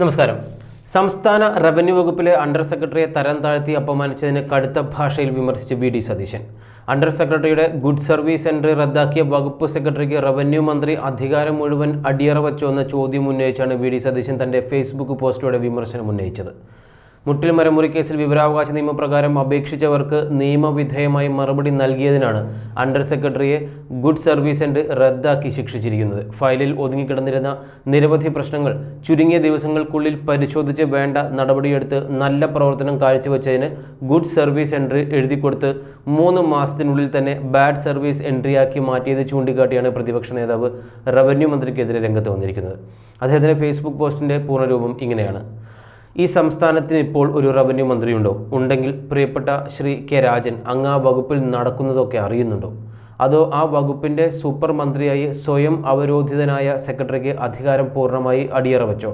നമസ്കാരം സംസ്ഥാന റവന്യൂ വകുപ്പിലെ അണ്ടർ സെക്രട്ടറിയെ തരം താഴ്ത്തി അപമാനിച്ചതിന് കടുത്ത ഭാഷയിൽ വിമർശിച്ച് വി ഡി സതീശൻ അണ്ടർ സെക്രട്ടറിയുടെ ഗുഡ് സർവീസ് എൻട്രി റദ്ദാക്കിയ വകുപ്പ് സെക്രട്ടറിക്ക് റവന്യൂ മന്ത്രി അധികാരം മുഴുവൻ അടിയറ വച്ചോ എന്ന ചോദ്യം ഉന്നയിച്ചാണ് വി ഡി സതീശൻ തന്റെ ഫേസ്ബുക്ക് പോസ്റ്റിലൂടെ വിമർശനം ഉന്നയിച്ചത് മുട്ടിൽ മരമുറി കേസിൽ വിവരാവകാശ നിയമപ്രകാരം അപേക്ഷിച്ചവർക്ക് നിയമവിധേയമായി മറുപടി നൽകിയതിനാണ് അണ്ടർ സെക്രട്ടറിയെ ഗുഡ് സർവീസ് എൻഡ് റദ്ദാക്കി ശിക്ഷിച്ചിരിക്കുന്നത് ഫയലിൽ ഒതുങ്ങിക്കിടന്നിരുന്ന നിരവധി പ്രശ്നങ്ങൾ ചുരുങ്ങിയ ദിവസങ്ങൾക്കുള്ളിൽ പരിശോധിച്ച് വേണ്ട നടപടിയെടുത്ത് നല്ല പ്രവർത്തനം കാഴ്ചവെച്ചതിന് ഗുഡ് സർവീസ് എൻട്രി എഴുതിക്കൊടുത്ത് മൂന്ന് മാസത്തിനുള്ളിൽ തന്നെ ബാഡ് സർവീസ് എൻട്രിയാക്കി മാറ്റിയത് ചൂണ്ടിക്കാട്ടിയാണ് പ്രതിപക്ഷ നേതാവ് റവന്യൂ മന്ത്രിക്കെതിരെ രംഗത്ത് വന്നിരിക്കുന്നത് അദ്ദേഹത്തിൻ്റെ ഫേസ്ബുക്ക് പോസ്റ്റിൻ്റെ പൂർണ്ണരൂപം ഇങ്ങനെയാണ് ഈ സംസ്ഥാനത്തിന് ഇപ്പോൾ ഒരു റവന്യൂ മന്ത്രിയുണ്ടോ ഉണ്ടെങ്കിൽ പ്രിയപ്പെട്ട ശ്രീ കെ രാജൻ അങ്ങ് ആ വകുപ്പിൽ നടക്കുന്നതൊക്കെ അറിയുന്നുണ്ടോ അതോ ആ വകുപ്പിൻ്റെ സൂപ്പർ മന്ത്രിയായി സ്വയം അവരോധിതനായ സെക്രട്ടറിക്ക് അധികാരം പൂർണ്ണമായി അടിയറ വച്ചോ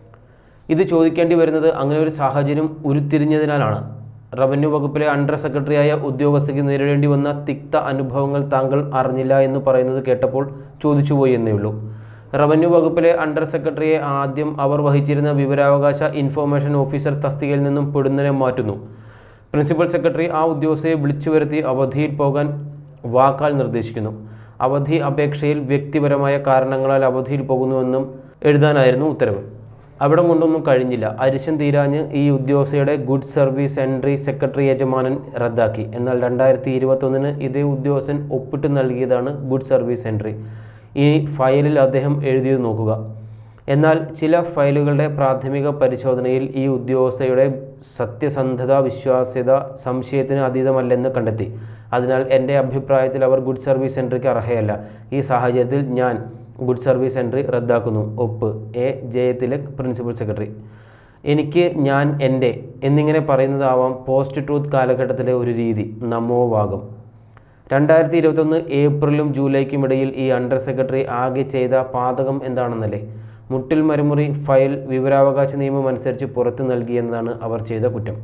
ഇത് ചോദിക്കേണ്ടി വരുന്നത് അങ്ങനെ ഒരു സാഹചര്യം ഉരുത്തിരിഞ്ഞതിനാലാണ് റവന്യൂ വകുപ്പിലെ അണ്ടർ സെക്രട്ടറിയായ ഉദ്യോഗസ്ഥയ്ക്ക് നേരിടേണ്ടി വന്ന തിക്ത അനുഭവങ്ങൾ താങ്കൾ അറിഞ്ഞില്ല എന്ന് പറയുന്നത് കേട്ടപ്പോൾ ചോദിച്ചുപോയി എന്നേ ഉള്ളൂ റവന്യൂ വകുപ്പിലെ അണ്ടർ സെക്രട്ടറിയെ ആദ്യം അവർ വഹിച്ചിരുന്ന വിവരാവകാശ ഇൻഫോർമേഷൻ ഓഫീസർ തസ്തികയിൽ നിന്നും പൊടുന്നനെ മാറ്റുന്നു പ്രിൻസിപ്പൽ സെക്രട്ടറി ആ ഉദ്യോഗസ്ഥയെ വിളിച്ചു വരുത്തി അവധിയിൽ പോകാൻ വാക്കാൽ നിർദ്ദേശിക്കുന്നു അവധി അപേക്ഷയിൽ വ്യക്തിപരമായ കാരണങ്ങളാൽ അവധിയിൽ പോകുന്നുവെന്നും എഴുതാനായിരുന്നു ഉത്തരവ് അവിടെ കൊണ്ടൊന്നും കഴിഞ്ഞില്ല അരിശം തീരാഞ്ഞ് ഈ ഉദ്യോഗസ്ഥയുടെ ഗുഡ് സർവീസ് എൻട്രി സെക്രട്ടറി യജമാനൻ റദ്ദാക്കി എന്നാൽ രണ്ടായിരത്തി ഇരുപത്തൊന്നിന് ഇതേ ഉദ്യോഗസ്ഥൻ ഒപ്പിട്ട് നൽകിയതാണ് ഗുഡ് സർവീസ് എൻട്രി ഈ ഫയലിൽ അദ്ദേഹം എഴുതിയത് നോക്കുക എന്നാൽ ചില ഫയലുകളുടെ പ്രാഥമിക പരിശോധനയിൽ ഈ ഉദ്യോഗസ്ഥയുടെ സത്യസന്ധത വിശ്വാസ്യത സംശയത്തിന് അതീതമല്ലെന്ന് കണ്ടെത്തി അതിനാൽ എൻ്റെ അഭിപ്രായത്തിൽ അവർ ഗുഡ് സർവീസ് എൻട്രിക്ക് അർഹയല്ല ഈ സാഹചര്യത്തിൽ ഞാൻ ഗുഡ് സർവീസ് എൻട്രി റദ്ദാക്കുന്നു ഒപ്പ് എ ജയതിലക് പ്രിൻസിപ്പൽ സെക്രട്ടറി എനിക്ക് ഞാൻ എൻ്റെ എന്നിങ്ങനെ പറയുന്നതാവാം പോസ്റ്റ് ട്രൂത്ത് കാലഘട്ടത്തിലെ ഒരു രീതി നമോവാകം രണ്ടായിരത്തി ഇരുപത്തൊന്ന് ഏപ്രിലും ജൂലൈക്കും ഇടയിൽ ഈ അണ്ടർ സെക്രട്ടറി ആകെ ചെയ്ത പാതകം എന്താണെന്നല്ലേ മുട്ടിൽ മരുമുറി ഫയൽ വിവരാവകാശ നിയമം അനുസരിച്ച് പുറത്തു നൽകിയെന്നതാണ് അവർ ചെയ്ത കുറ്റം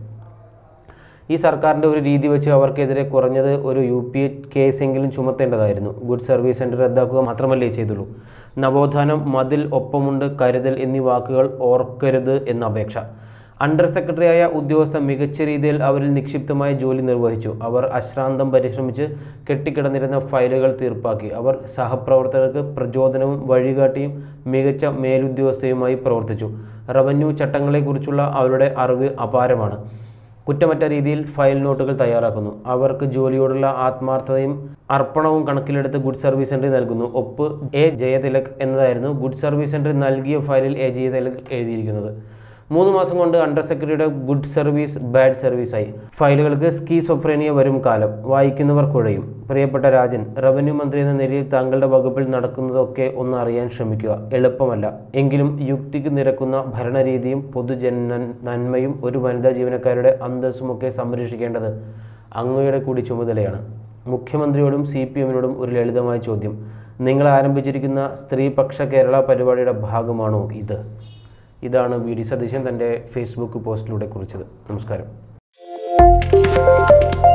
ഈ സർക്കാരിൻ്റെ ഒരു രീതി വെച്ച് അവർക്കെതിരെ കുറഞ്ഞത് ഒരു യു പി എ കേസെങ്കിലും ചുമത്തേണ്ടതായിരുന്നു ഗുഡ് സർവീസ് സെൻറ്റർ റദ്ദാക്കുക മാത്രമല്ലേ ചെയ്തുള്ളൂ നവോത്ഥാനം മതിൽ ഒപ്പമുണ്ട് കരുതൽ എന്നീ വാക്കുകൾ ഓർക്കരുത് എന്ന അപേക്ഷ അണ്ടർ സെക്രട്ടറിയായ ഉദ്യോഗസ്ഥ മികച്ച രീതിയിൽ അവരിൽ നിക്ഷിപ്തമായ ജോലി നിർവഹിച്ചു അവർ അശ്രാന്തം പരിശ്രമിച്ച് കെട്ടിക്കിടന്നിരുന്ന ഫയലുകൾ തീർപ്പാക്കി അവർ സഹപ്രവർത്തകർക്ക് പ്രചോദനവും വഴികാട്ടിയും മികച്ച മേലുദ്യോഗസ്ഥയുമായി പ്രവർത്തിച്ചു റവന്യൂ ചട്ടങ്ങളെക്കുറിച്ചുള്ള അവരുടെ അറിവ് അപാരമാണ് കുറ്റമറ്റ രീതിയിൽ ഫയൽ നോട്ടുകൾ തയ്യാറാക്കുന്നു അവർക്ക് ജോലിയോടുള്ള ആത്മാർത്ഥതയും അർപ്പണവും കണക്കിലെടുത്ത് ഗുഡ് സർവീസ് എൻട്രി നൽകുന്നു ഒപ്പ് എ ജയതിലക് എന്നതായിരുന്നു ഗുഡ് സർവീസ് എൻട്രി നൽകിയ ഫയലിൽ എ ജയതിലക് എഴുതിയിരിക്കുന്നത് മൂന്ന് മാസം കൊണ്ട് അണ്ടർ സെക്രട്ടറിയുടെ ഗുഡ് സർവീസ് ബാഡ് സർവീസായി ഫയലുകൾക്ക് സ്കീസോഫ്രേനിയ വരും കാലം വായിക്കുന്നവർ കുഴയും പ്രിയപ്പെട്ട രാജൻ റവന്യൂ മന്ത്രി എന്ന നിലയിൽ താങ്കളുടെ വകുപ്പിൽ നടക്കുന്നതൊക്കെ ഒന്ന് അറിയാൻ ശ്രമിക്കുക എളുപ്പമല്ല എങ്കിലും യുക്തിക്ക് നിരക്കുന്ന ഭരണരീതിയും പൊതുജന നന്മയും ഒരു വനിതാ ജീവനക്കാരുടെ അന്തസ്സുമൊക്കെ സംരക്ഷിക്കേണ്ടത് അങ്ങയുടെ കൂടി ചുമതലയാണ് മുഖ്യമന്ത്രിയോടും സി പി എമ്മിനോടും ഒരു ലളിതമായ ചോദ്യം നിങ്ങൾ ആരംഭിച്ചിരിക്കുന്ന സ്ത്രീപക്ഷ കേരള പരിപാടിയുടെ ഭാഗമാണോ ഇത് ഇതാണ് വി ഡി സതീശൻ തൻ്റെ ഫേസ്ബുക്ക് പോസ്റ്റിലൂടെ കുറിച്ചത് നമസ്കാരം